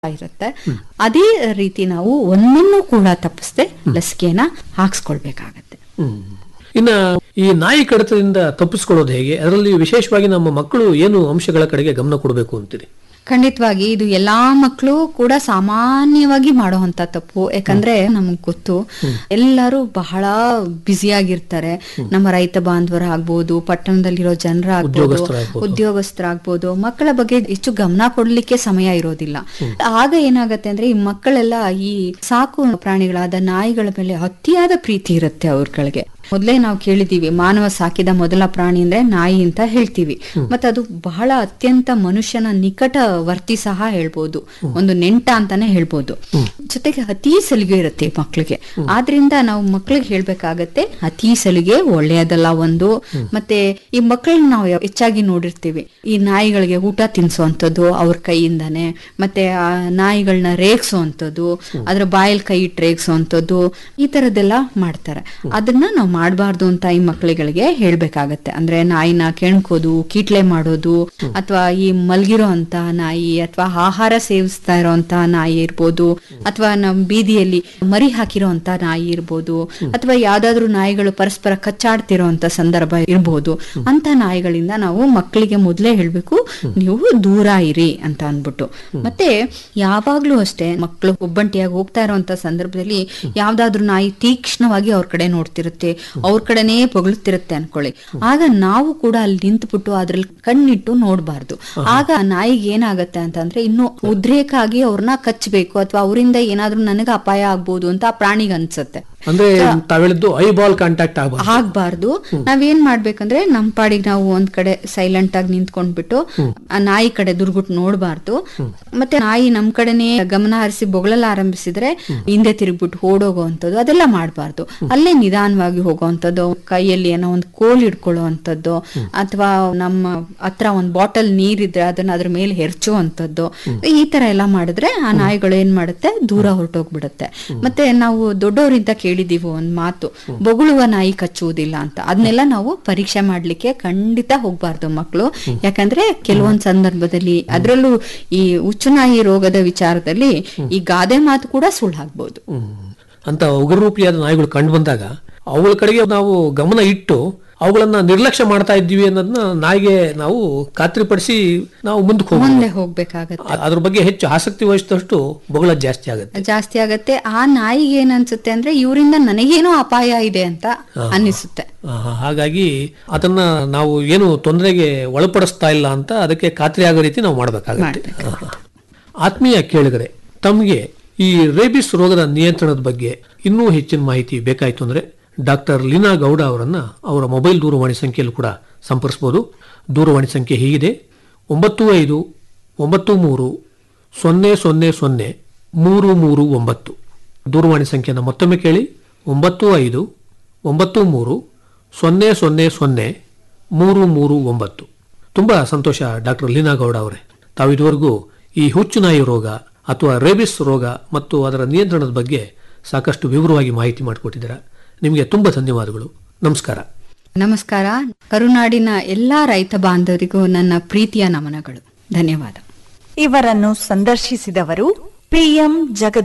ಇರುತ್ತೆ ಅದೇ ರೀತಿ ನಾವು ಒಂದನ್ನು ಕೂಡ ತಪ್ಪಿಸದೆ ಲಸಿಕೆಯನ್ನ ಹಾಕ್ಸ್ಕೊಳ್ಬೇಕಾಗತ್ತೆ ಹ್ಮ್. ಇನ್ನ ಈ ನಾಯಿ ಕಡಿತದಿಂದ ತಪ್ಪಿಸ್ಕೊಳ್ಳೋದು ಹೇಗೆ ಅದರಲ್ಲಿ ವಿಶೇಷವಾಗಿ ನಮ್ಮ ಮಕ್ಕಳು ಏನು ಅಂಶಗಳ ಕಡೆಗೆ ಗಮನ ಕೊಡಬೇಕು ಅಂತೀರಿ ಖಂಡಿತವಾಗಿ ಇದು ಎಲ್ಲಾ ಮಕ್ಕಳು ಕೂಡ ಸಾಮಾನ್ಯವಾಗಿ ಮಾಡುವಂತ ತಪ್ಪು ಯಾಕಂದ್ರೆ ನಮಗ್ ಗೊತ್ತು ಎಲ್ಲರೂ ಬಹಳ ಬ್ಯುಸಿಯಾಗಿರ್ತಾರೆ ನಮ್ಮ ರೈತ ಬಾಂಧವರ ಆಗ್ಬೋದು ಪಟ್ಟಣದಲ್ಲಿರೋ ಜನರ ಆಗ್ಬೋದು ಉದ್ಯೋಗಸ್ಥರಾಗ್ಬೋದು. ಉದ್ಯೋಗಸ್ಥರಾಗ್ಬೋದು ಮಕ್ಕಳ ಬಗ್ಗೆ ಹೆಚ್ಚು ಗಮನ ಕೊಡ್ಲಿಕ್ಕೆ ಸಮಯ ಇರೋದಿಲ್ಲ ಆಗ ಏನಾಗತ್ತೆ ಅಂದ್ರೆ ಈ ಮಕ್ಕಳೆಲ್ಲ ಈ ಸಾಕು ಪ್ರಾಣಿಗಳಾದ ನಾಯಿಗಳ ಮೇಲೆ ಅತಿಯಾದ ಪ್ರೀತಿ ಇರುತ್ತೆ ಅವ್ರಗಳಿಗೆ ಮೊದಲೇ ನಾವು ಕೇಳಿದೀವಿ ಮಾನವ ಸಾಕಿದ ಮೊದಲ ಪ್ರಾಣಿ ಅಂದ್ರೆ ನಾಯಿ ಅಂತ ಹೇಳ್ತೀವಿ ಮತ್ತೆ ಅದು ಬಹಳ ಅತ್ಯಂತ ಮನುಷ್ಯನ ನಿಕಟ ವರ್ತಿ ಸಹ ಹೇಳ್ಬೋದು ಒಂದು ನೆಂಟ ಅಂತಾನೆ ಹೇಳ್ಬೋದು ಜೊತೆಗೆ ಅತಿ ಸಲಿಗೆ ಇರುತ್ತೆ ಈ ಮಕ್ಳಿಗೆ ಆದ್ರಿಂದ ನಾವು ಮಕ್ಳಿಗೆ ಹೇಳ್ಬೇಕಾಗತ್ತೆ ಅತಿ ಸಲಿಗೆ ಒಳ್ಳೆಯದಲ್ಲ ಒಂದು ಮತ್ತೆ ಈ ಮಕ್ಕಳನ್ನ ನಾವು ಹೆಚ್ಚಾಗಿ ನೋಡಿರ್ತೀವಿ ಈ ನಾಯಿಗಳಿಗೆ ಊಟ ತಿನ್ಸೋಂಥದ್ದು ಅವ್ರ ಕೈಯಿಂದಾನೆ ಮತ್ತೆ ಆ ನಾಯಿಗಳನ್ನ ರೇಗ್ಸೋಂಥದ್ದು ಅದ್ರ ಬಾಯಲ್ಲಿ ಕೈ ಇಟ್ಟು ರೇಗ್ಸೋಂಥದ್ದು ಈ ತರದ್ದೆಲ್ಲ ಮಾಡ್ತಾರೆ ಅದನ್ನ ನಾವು ಮಾಡಬಾರ್ದು ಅಂತ ಈ ಮಕ್ಕಳುಗಳಿಗೆ ಹೇಳ್ಬೇಕಾಗತ್ತೆ ಅಂದ್ರೆ ನಾಯಿನ ಕೆಣ್ಕೋದು ಕೀಟ್ಲೆ ಮಾಡೋದು ಅಥವಾ ಈ ಮಲ್ಗಿರೋ ಅಂತ ನಾಯಿ ಅಥವಾ ಆಹಾರ ಸೇವಿಸ್ತಾ ಇರೋಂತ ನಾಯಿ ಇರ್ಬೋದು ಅಥವಾ ನಮ್ ಬೀದಿಯಲ್ಲಿ ಮರಿ ಹಾಕಿರೋ ಅಂತ ನಾಯಿ ಇರ್ಬೋದು ಅಥವಾ ಯಾವ್ದಾದ್ರು ನಾಯಿಗಳು ಪರಸ್ಪರ ಕಚ್ಚಾಡ್ತಿರೋ ಅಂತ ಸಂದರ್ಭ ಇರ್ಬೋದು ಅಂತ ನಾಯಿಗಳಿಂದ ನಾವು ಮಕ್ಕಳಿಗೆ ಮೊದಲೇ ಹೇಳ್ಬೇಕು ನೀವು ದೂರ ಇರಿ ಅಂತ ಅನ್ಬಿಟ್ಟು ಮತ್ತೆ ಯಾವಾಗ್ಲೂ ಅಷ್ಟೇ ಮಕ್ಕಳು ಒಬ್ಬಂಟಿಯಾಗಿ ಹೋಗ್ತಾ ಇರೋಂತ ಸಂದರ್ಭದಲ್ಲಿ ಯಾವ್ದಾದ್ರು ನಾಯಿ ತೀಕ್ಷ್ಣವಾಗಿ ಅವ್ರ ಕಡೆ ನೋಡ್ತಿರುತ್ತೆ ಅವ್ರ ಕಡೆನೇ ಪೊಗಳುತ್ತಿರುತ್ತೆ ಅನ್ಕೊಳ್ಳಿ ಆಗ ನಾವು ಕೂಡ ಅಲ್ಲಿ ನಿಂತ್ಬಿಟ್ಟು ಅದ್ರಲ್ಲಿ ಕಣ್ಣಿಟ್ಟು ನೋಡ್ಬಾರ್ದು ಆಗ ಆ ನಾಯಿಗೆ ಏನಾಗತ್ತೆ ಅಂತಂದ್ರೆ ಇನ್ನು ಉದ್ರೇಕ ಆಗಿ ಅವ್ರನ್ನ ಕಚ್ಚಬೇಕು ಅಥವಾ ಅವರಿಂದ ಏನಾದ್ರೂ ನನಗೆ ಅಪಾಯ ಆಗ್ಬೋದು ಅಂತ ಆ ಪ್ರಾಣಿಗೆ ಅನ್ಸುತ್ತೆ ಅಂದ್ರೆ ತಾವ್ ಹೇಳಿದ್ದು ಐ ಬಾಲ್ ಕಾಂಟ್ಯಾಕ್ಟ್ ಆಗಬಾರ್ದು ಆಗ್ಬಾರ್ದು ನಾವೇನ್ ಮಾಡ್ಬೇಕಂದ್ರೆ ನಮ್ ಪಾಡಿಗೆ ನಾವು ಒಂದ್ ಕಡೆ ಸೈಲೆಂಟ್ ಆಗಿ ನಿಂತ್ಕೊಂಡ್ಬಿಟ್ಟು ಆ ನಾಯಿ ಕಡೆ ದುರ್ಗುಟ್ ನೋಡ್ಬಾರ್ದು ಮತ್ತೆ ನಾಯಿ ನಮ್ ಕಡೆನೇ ಗಮನ ಹರಿಸಿ ಬೊಗಳಲ್ಲ ಆರಂಭಿಸಿದ್ರೆ ಹಿಂದೆ ತಿರುಗ್ಬಿಟ್ಟು ಓಡೋಗೋವಂಥದ್ದು ಅದೆಲ್ಲ ಮಾಡ್ಬಾರ್ದು ಅಲ್ಲೇ ನಿಧಾನವಾಗಿ ಹೋಗೋವಂಥದ್ದು ಕೈಯಲ್ಲಿ ಏನೋ ಒಂದು ಕೋಲ್ ಇಟ್ಕೊಳ್ಳೋ ಅಂತದ್ದು ಅಥವಾ ನಮ್ಮ ಹತ್ರ ಒಂದ್ ಬಾಟಲ್ ನೀರಿದ್ರೆ ಅದನ್ನ ಅದ್ರ ಮೇಲೆ ಹೆರ್ಚುವಂಥದ್ದು ಈ ತರ ಎಲ್ಲ ಮಾಡಿದ್ರೆ ಆ ನಾಯಿಗಳು ಏನ್ ಮಾಡುತ್ತೆ ದೂರ ಹೊರಟೋಗ್ಬಿಡುತ್ತೆ ಮತ್ತೆ ನಾವು ದೊಡ್ಡವರಿಂದ ಕೇಳಿದೀವಿ ಒಂದ್ ಮಾತು ಬೊಗಳುವ ನಾಯಿ ಕಚ್ಚುವುದಿಲ್ಲ ಅಂತ ಅದನ್ನೆಲ್ಲ ನಾವು ಪರೀಕ್ಷೆ ಮಾಡ್ಲಿಕ್ಕೆ ಖಂಡಿತ ಹೋಗ್ಬಾರ್ದು ಮಕ್ಕಳು ಯಾಕಂದ್ರೆ ಕೆಲವೊಂದ್ ಸಂದರ್ಭದಲ್ಲಿ ಅದ್ರಲ್ಲೂ ಈ ಹುಚ್ಚುನಾಯಿ ರೋಗದ ವಿಚಾರದಲ್ಲಿ ಈ ಗಾದೆ ಮಾತು ಕೂಡ ಸುಳ್ಳಾಗ್ಬೋದು ಹ್ಮ್. ಅಂತ ಉಗ್ರರೂಪಿಯಾದ ನಾಯಿಗಳು ಕಂಡು ಬಂದಾಗ ಅವುಗಳ ಕಡೆಗೆ ನಾವು ಗಮನ ಇಟ್ಟು ಅವುಗಳನ್ನ ನಿರ್ಲಕ್ಷ್ಯ ಮಾಡ್ತಾ ಇದ್ದೀವಿ ಅನ್ನೋದನ್ನ ನಾಯಿಗೆ ನಾವು ಖಾತ್ರಿಪಡಿಸಿ ನಾವು ಮುಂದಕ್ಕೆ ಹೋಗ್ಬೋದು ಮುಂದೆ ಹೋಗ್ಬೇಕಾಗತ್ತೆ ಅ- ಅದ್ರ ಬಗ್ಗೆ ಹೆಚ್ಚು ಆಸಕ್ತಿ ವಹಿಸಿದಷ್ಟು ಬೊಗಳ ಜಾಸ್ತಿ ಆಗುತ್ತೆ ಜಾಸ್ತಿ ಆಗತ್ತೆ ಆ ನಾಯಿಗೆ ಏನ್ ಅನ್ಸುತ್ತೆ ಅಂದ್ರೆ ಇವರಿಂದ ನನಗೇನೋ ಅಪಾಯ ಇದೆ ಅಂತ ಅನ್ನಿಸುತ್ತೆ ಆ, ಹಾಗಾಗಿ ಅದನ್ನ ನಾವು ಏನು ತೊಂದರೆಗೆ ಒಳಪಡಿಸ್ತಾ ಇಲ್ಲ ಅಂತ ಅದಕ್ಕೆ ಖಾತ್ರಿ ಆಗೋ ರೀತಿ ನಾವು ಮಾಡಬೇಕಾಗುತ್ತೆ ಆತ್ಮೀಯ ಕೇಳಿದರೆ ತಮಗೆ ಈ ರೇಬಿಸ್ ರೋಗದ ನಿಯಂತ್ರಣದ ಬಗ್ಗೆ ಇನ್ನೂ ಹೆಚ್ಚಿನ ಮಾಹಿತಿ ಬೇಕಾಯಿತು ಅಂದ್ರೆ ಡಾಕ್ಟರ್ ಲೀನಾ ಗೌಡ ಅವರನ್ನ ಅವರ ಮೊಬೈಲ್ ದೂರವಾಣಿ ಸಂಖ್ಯೆಯಲ್ಲೂ ಕೂಡ ಸಂಪರ್ಸ್ಬೋದು ದೂರವಾಣಿ ಸಂಖ್ಯೆ ಹೀಗಿದೆ ಒಂಬತ್ತು ಐದು ಒಂಬತ್ತು ಮೂರು ಸೊನ್ನೆ ಸೊನ್ನೆ ಸೊನ್ನೆ ಮೂರು ಮೂರು ಒಂಬತ್ತು ದೂರವಾಣಿ ಸಂಖ್ಯೆಯನ್ನು ಮತ್ತೊಮ್ಮೆ ಕೇಳಿ ಒಂಬತ್ತು ಐದು ಒಂಬತ್ತು ಮೂರು ಸೊನ್ನೆ ಸೊನ್ನೆ ಸೊನ್ನೆ ಮೂರು ಮೂರು ಒಂಬತ್ತು ತುಂಬ ಸಂತೋಷ ಡಾಕ್ಟರ್ ಲೀನಾ ಗೌಡ ಅವರೇ ತಾವು ಇದುವರೆಗೂ ಈ ಹುಚ್ಚುನಾಯಿ ರೋಗ ಅಥವಾ ರೇಬಿಸ್ ರೋಗ ಮತ್ತು ಅದರ ನಿಯಂತ್ರಣದ ಬಗ್ಗೆ ಸಾಕಷ್ಟು ವಿವರವಾಗಿ ಮಾಹಿತಿ ಮಾಡಿಕೊಟ್ಟಿದ್ದೀರಾ ನಿಮಗೆ ತುಂಬ ಧನ್ಯವಾದಗಳು ನಮಸ್ಕಾರ ನಮಸ್ಕಾರ ಕರುನಾಡಿನ ಎಲ್ಲಾ ರೈತ ಬಾಂಧವರಿಗೂ ನನ್ನ ಪ್ರೀತಿಯ ನಮನಗಳು ಧನ್ಯವಾದ ಇವರನ್ನು ಸಂದರ್ಶಿಸಿದವರು ಪಿಎಂ ಜಗದೀಶ್